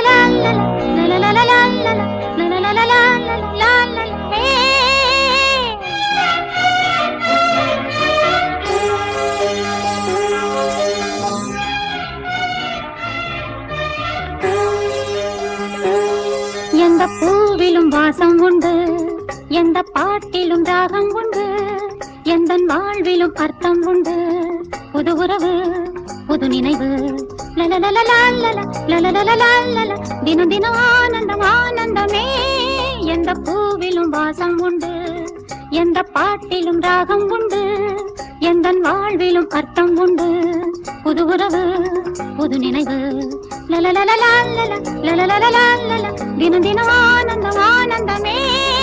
எந்த பூவிலும் வாசம் உண்டு எந்த பாட்டிலும் ராகம் உண்டு எந்த வாழ்விலும் அர்த்தம் உண்டு புது உறவு புது நினைவு லலலலலாலல, லலலலலாலல, தினம் தினம் ஆனந்தம் ஆனந்தமே எந்த பூவிலும் வாசம் உண்டு எந்த பாட்டிலும் ராகம் உண்டு எந்த வாழ்விலும் அர்த்தம் உண்டு புது உறவு புது நினைவு லலலலலாலல, லலலலலாலல, தினம் தினம் ஆனந்தம் ஆனந்தமே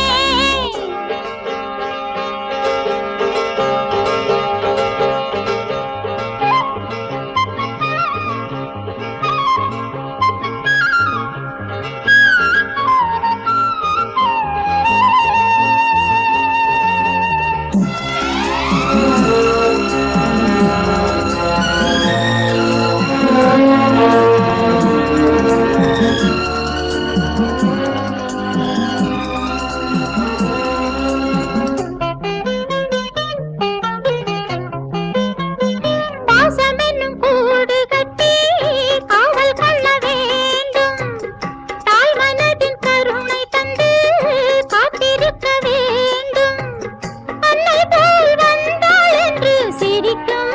பாசம் என்னும் கூடு கட்டி காவல் கொள்ள வேண்டும் தாய் மனதின் கருணை தந்து காத்திருக்க வேண்டும் அன்னை போல் வந்தாள் என்று சிரிக்கும்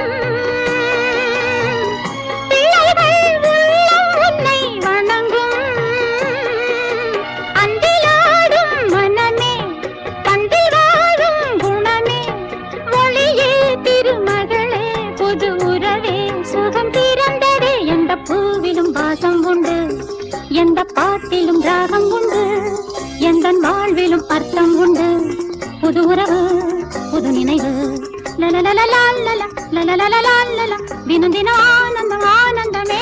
பிள்ளைகள் உள்ளம் உன்னை வணங்கும் அன்பிலாடும் மனமே பந்தில் வாழும் குணமே மொழியே திருமகளே புது உறவே சுகம் பிறந்ததே எந்த பூவிலும் வாசம் உண்டு எந்த பாட்டிலும் ராகம் உண்டு எந்த வாழ்விலும் அர்த்தம் உண்டு புது உறவு புது நினைவு லலலலலாலல, லலலலலாலல, தினம் தினம் ஆனந்தம் ஆனந்தமே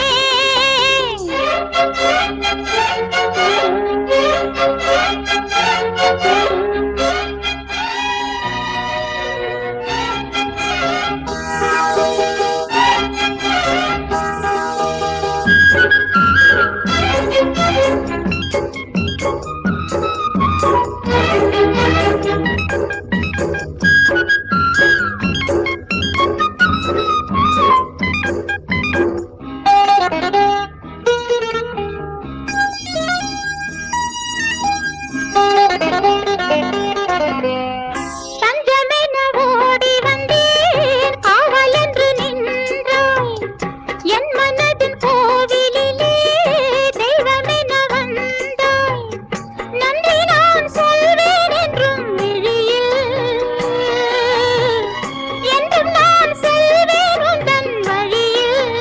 தஞ்சமென ஓடி வந்தேன் காவல் என்று நின்றாய் என் மனதின் கோவிலிலே தெய்வமென வந்தாய் நன்றி நான் சொல்வேன் என்றும் விழியில் என்றும் நான் செல்வேன் உந்தன் வழியில்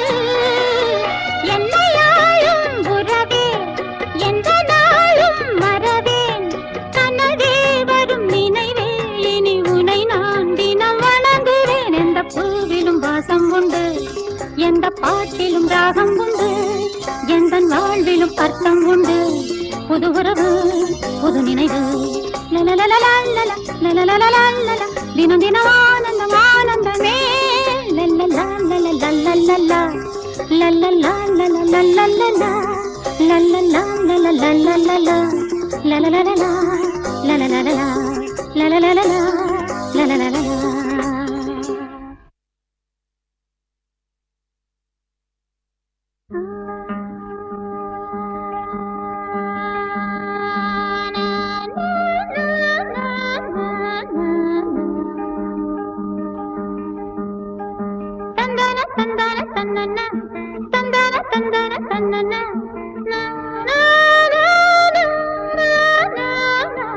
என்னை ஆளும் உறவே எந்த நாளும் மறவேன் கனவே வரும் நினைவே இனி உனை நான் தினம் வணங்குவேன் எந்த பூவிலும் வாசம் உண்டு எந்த பாட்டிலும் ராகம் உண்டு எந்த வாழ்விலும் அர்த்தம் உண்டு புது உறவு புது நினைவு லலலலலாலல, லலலலலாலல, தினம் தினம் ஆனந்தம் ஆனந்தமே லல்லலாலலலலலலா, லல்லலாலலலலலலா, லல்லலாலலலலலலா, லலலலலா, லலலலலா, லலலலலா, லலலலலா. தந்தன தந்தன தன்னன தந்தன தந்தன தன்னன நா, நா, நா, நா, நா, நா,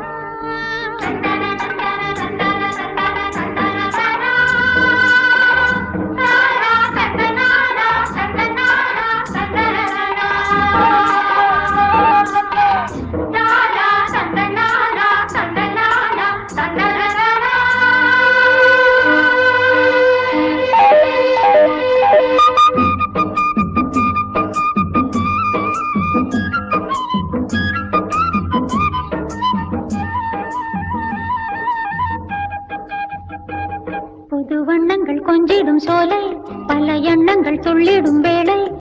புது வண்ணங்கள் கொஞ்சிடும் சோலை பல எண்ணங்கள் துள்ளிடும் வேளை